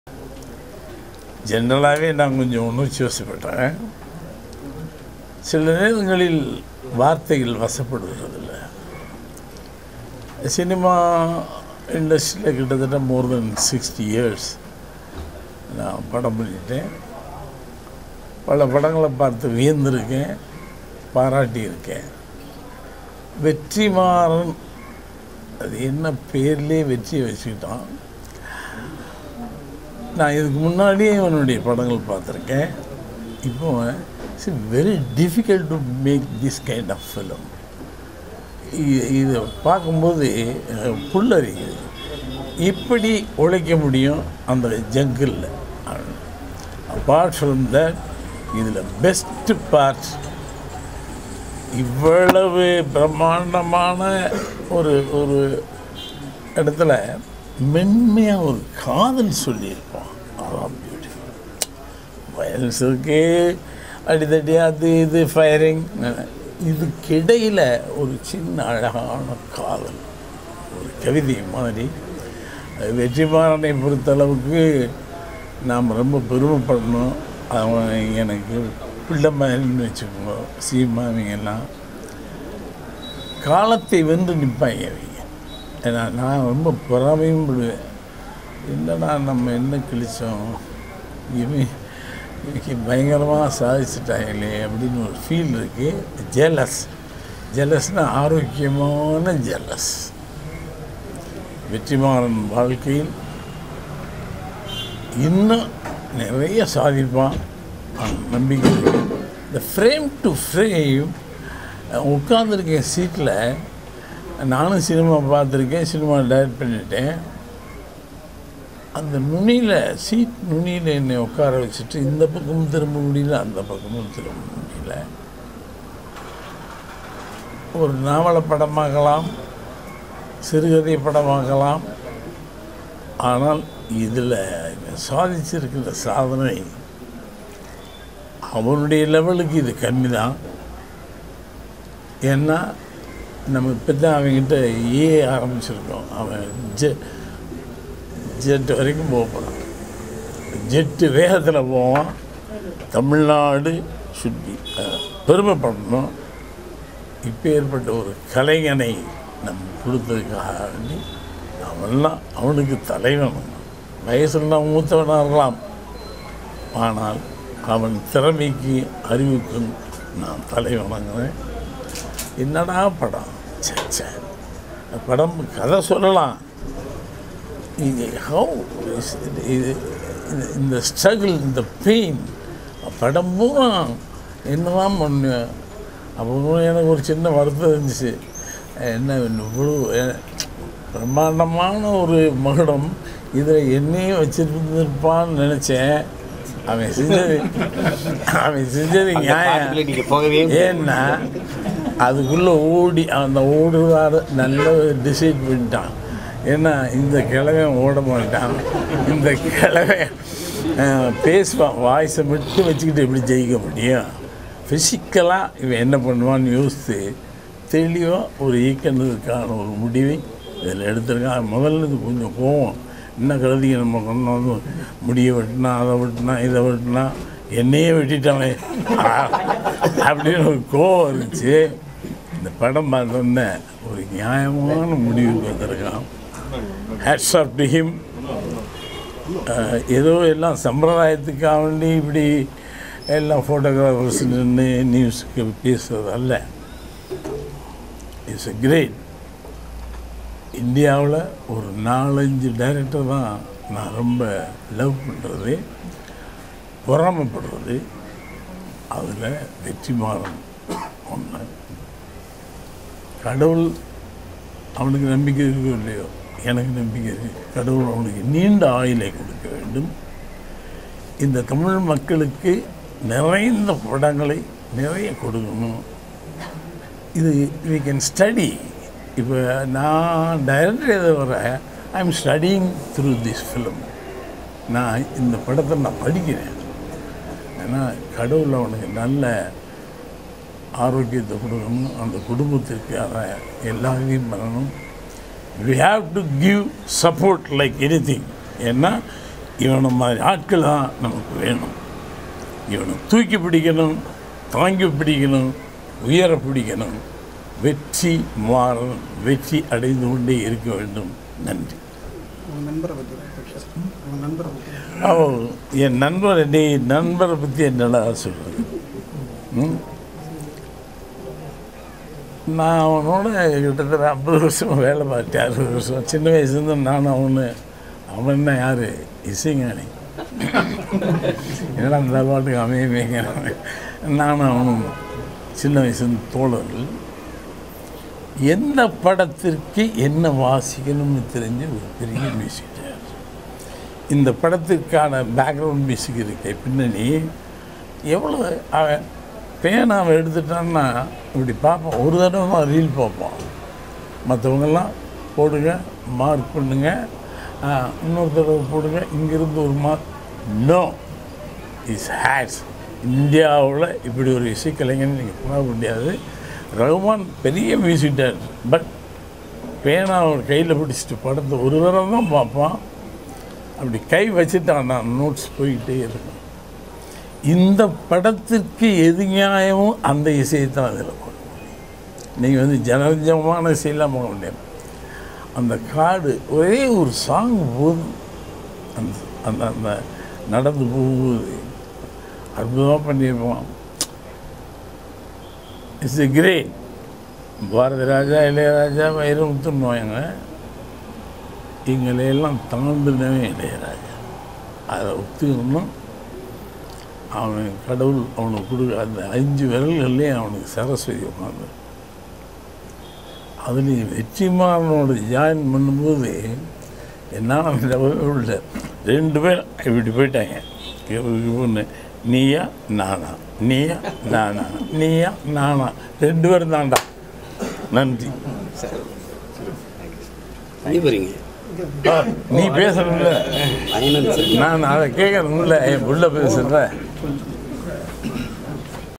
ஜென்ரலாகவே நான் கொஞ்சம் உணர்ச்சி வசப்பட்டேன் சில நேரங்களில் வார்த்தைகள் வசப்படுவதில்லை சினிமா இண்டஸ்ட்ரியில் கிட்டத்தட்ட மோர் தென் சிக்ஸ்டி இயர்ஸ் நான் படம் பண்ணிட்டேன் பல படங்களை பார்த்து வியந்திருக்கேன் பாராட்டியிருக்கேன் வெற்றிமாறன் அது என்ன பேர்லேயே வெற்றியை வச்சுக்கிட்டான் நான் இதுக்கு முன்னாடியே இவனுடைய படங்கள் பார்த்துருக்கேன் இப்போ it's very difficult to make this kind of film இதை பார்க்கும்போது அஹ், புல்லரிக்குது இப்படி உழைக்க முடியும் அந்த ஜங்கிளில் அப்பார்ட் ஃப்ரம் தட் இதில் பெஸ்ட்டு பார்ட் இவ்வளவு பிரம்மாண்டமான ஒரு ஒரு இடத்துல மென்மையாக ஒரு காதல் சொல்லியிருப்போம் அதான் பியூட்டிஃபுல் வயலன்ஸ் இருக்கு அடித்தடி அது இது ஃபயரிங் இதுக்கிடையில் ஒரு சின்ன அழகான காதல் ஒரு கவிதை மாதிரி அது வெற்றிமாறனை பொறுத்தளவுக்கு நாம் ரொம்ப பெருமைப்படணும் அவன் எனக்கு பிள்ளை மாதிரின்னு வச்சுக்கோங்க சீமா இவங்கெல்லாம் காலத்தை வென்று நிற்பாங்க அவங்க ஏன்னா நான் ரொம்ப பொறாமையும் விடுவேன் என்னடா நம்ம என்ன கிழிச்சோம் இவன் இன்னைக்கு பயங்கரமாக சாதிச்சிட்டாங்களே அப்படின்னு ஒரு ஃபீல் இருக்குது ஜெலஸ் ஜெலஸ்னால் ஆரோக்கியமான ஜெலஸ் வெற்றிமாறன் வாழ்க்கையில் இன்னும் நிறைய சாதிப்பான் ஆன நம்பிக்கை இருக்கு. இந்த ஃப்ரேம் டு ஃப்ரேம் உட்காந்துருக்கேன் சீட்டில் நானும் சினிமா பார்த்துருக்கேன் சினிமா டைரக்ட் பண்ணிட்டேன் அந்த நுனியில் சீட் நுனியில் என்னை உட்கார வச்சுட்டு இந்த பக்கமும் திரும்ப முடியல அந்த பக்கமும் திரும்ப முடியல ஒரு நாவலை படமாக்கலாம் சிறுகதை படமாக்கலாம் ஆனால் இதில் சாதிச்சிருக்கிற சாதனை அவனுடைய லெவலுக்கு இது கம்மி தான் ஏன்னா நம்ம இப்போ தான் அவங்ககிட்ட ஏ ஆரம்பிச்சிருக்கோம் அவன் ஜெ ஜெட் வரைக்கும் போக போகிறான் ஜெட்டு வேகத்தில் போவான் தமிழ்நாடு சுற்றி பெருமைப்படணும் இப்போ ஏற்பட்ட ஒரு கலைஞனை நம்ம கொடுத்ததுக்காக வேண்டி அவன்லாம் அவனுக்கு தலைவன் வயசுலாம் மூத்தவனாக இருக்கலாம் ஆனால் அவன் திறமைக்கு அறிவுக்கும் நான் தலை வணங்குறேன் என்னடா படம் ச்சே, ச்சே. இந்த படம் கதை சொல்லலாம் இது ஹவு இது இது- இந்த ஸ்ட்ரகிள் இந்த பெயின் படம் பூரா என்னதான் பண்ணு அப்போ எனக்கு ஒரு சின்ன வருத்தம் இருந்துச்சு என்ன இவ்வளோ எ- பிரம்மாண்டமான ஒரு மகுடம் இதில் என்னையும் வச்சிருந்துருப்பான்னு நினச்சேன் அவன் செஞ்சது அவன் செஞ்சது அந்த நியாயம் பாட்டுக்குள்ள நீங்க போகவே ஏன்னா அதுக்குள்ளே ஓடி அந்த ஓடுவார நல்ல டிசைட் பண்ணிட்டான் ஏன்னா இந்த கிழவன் ஓட மாட்டான் இந்த கிழவன் அஹ், பேசுவான் வாய்ஸை மட்டும் வச்சுக்கிட்டு எப்படி ஜெயிக்க முடியும் ஃபிசிக்கலாக இவன் என்ன பண்ணுவான்னு யோசித்து தெளிவாக ஒரு இயக்கணுக்கான ஒரு முடிவை இதில் எடுத்திருக்கான் முதல்ல இது கொஞ்சம் கோவம் என்ன கழுதிங்க நம்ம கொண்டு வந்து முடியை வெட்டினா அதை வெட்டினா இதை வெட்டினா என்னையே வெட்டிட்டானே அப்படின்னு ஒரு கோவம் இருந்துச்சு இந்த படம் பார்த்தோன்னே ஒரு நியாயமான முடிவுக்கு வந்திருக்கான் ஹேட்ஸ் ஆஃப் டு ஹிம் ஏதோ எல்லாம் சம்பிரதாயத்துக்காக வேண்டி இப்படி எல்லாம் ஃபோட்டோகிராஃபர்ஸ் நின்று நியூஸுக்கு பேசுறது அல்ல இட்ஸ் எ கிரேட் இந்தியாவில் ஒரு நாலஞ்சு டைரக்டர் தான் நான் ரொம்ப லவ் பண்ணுறது பொறாமைப்படுறது அதில் வெற்றிமாறன் ஒன்று கடவுள் அவனுக்கு நம்பிக்கை இருக்கோ இல்லையோ எனக்கு நம்பிக்கை இருக்கு கடவுள் அவனுக்கு நீண்ட ஆயுளை கொடுக்க வேண்டும் இந்த தமிழ் மக்களுக்கு நிறைந்த படங்களை நிறைய கொடுக்கணும் இது வி கேன் ஸ்டடி இப்போ நான் டைரக்டர் எதை வர I am studying through this film நான் இந்த படத்தை நான் படிக்கிறேன் ஏன்னா கடவுள் அவனுக்கு நல்ல ஆரோக்கியத்தை கொடுக்கணும் அந்த குடும்பத்திற்கு அதை எல்லாத்தையும் பண்ணணும் we have to give support like anything ஏன்னா இவனை மாதிரி ஆட்கள் தான் நமக்கு வேணும் இவனை தூக்கி பிடிக்கணும் தாங்கி பிடிக்கணும் உயர பிடிக்கணும் வெற்றி மாறணும் வெற்றி அடைந்து கொண்டே இருக்க வேண்டும் நன்றி உங்கள் நண்பரை பற்றி உங்கள் நண்பரை பற்றி அவ என் நண்பர் என்னை நண்பரை பற்றி என்னடா சொல்கிறது ம்? நான் அவனோட கிட்டத்தட்ட ஐம்பது வருஷம் வேலை பார்த்தேன் அறுபது வருஷம் சின்ன வயசுலேருந்து நானும் அவனு அவன் என்ன யார் இசைஞானி என்னடா இந்த பாட்டுக்கு அமையுமேங்க நானும் அவனும் சின்ன வயசுலேருந்து தோழர்கள் எந்த படத்திற்கு என்ன வாசிக்கணும்னு தெரிஞ்ச ஒரு பெரிய மியூசிக் டைரக்டர் இந்த படத்திற்கான பேக்ரவுண்ட் மியூசிக் இருக்க பின்னணி எவ்வளோ அவன் பேனாவை எடுத்துட்டான்னா இப்படி பார்ப்போம் ஒரு தடவை தான் ரீல் பார்ப்போம் மற்றவங்கெல்லாம் போடுங்க மார்க் பண்ணுங்க ஆ, இன்னொரு தடவை போடுங்க இங்கிருந்து ஒரு மார்க் நோ இஸ் ஹேட்ஸ் இந்தியாவில் இப்படி ஒரு இசைக்கலைஞன் நீங்கள் பார்க்க முடியாது ரகுமான் பெரிய மியூசிக் டைரக்டர் பட் பேனா அவர் கையில் பிடிச்சிட்டு படத்தை ஒரு தடவை தான் பார்ப்பான் அப்படி கை வச்சுட்டான் நான் நோட்ஸ் போயிட்டே இருக்கும் இந்த படத்திற்கு எது நியாயமோ அந்த இசையை தான் அதில் போட முடியும் நீங்கள் வந்து ஜனரஞ்சமான இசையெல்லாம் போக முடியாது அந்த காடு ஒரே ஒரு சாங் போதும் அந்த அந்த அந்த நடந்து போகும்போது அற்புதமாக பண்ணியிருப்பான் it's a great Bharathi Raja Ilaiyaraaja வைரமுத்துன்னுவாங்க எங்களையெல்லாம் தாண்டினவே இளையராஜா அதை ஒத்துக்கணும் அவன் கடவுள் அவனுக்கு கொடுக்க அந்த அஞ்சு விரல்கள்லேயும் அவனுக்கு சரஸ்வதி உட்காந்து அதுலேயும் வெற்றிமாறனோட ஜாயின் பண்ணும்போது என்னால் உள்ள ரெண்டு பேர் இப்படி போயிட்டாங்க இவனு நீயா நானா நீயா நானா நீயா நானா ரெண்டு பேரும் தான்டா நன்றி நீ போறீங்க ஆ, நீ பேசணும்ல அண்ணன் சார் நான் அதை கேட்கணும்ல என் புள்ள பேசுகிறேன்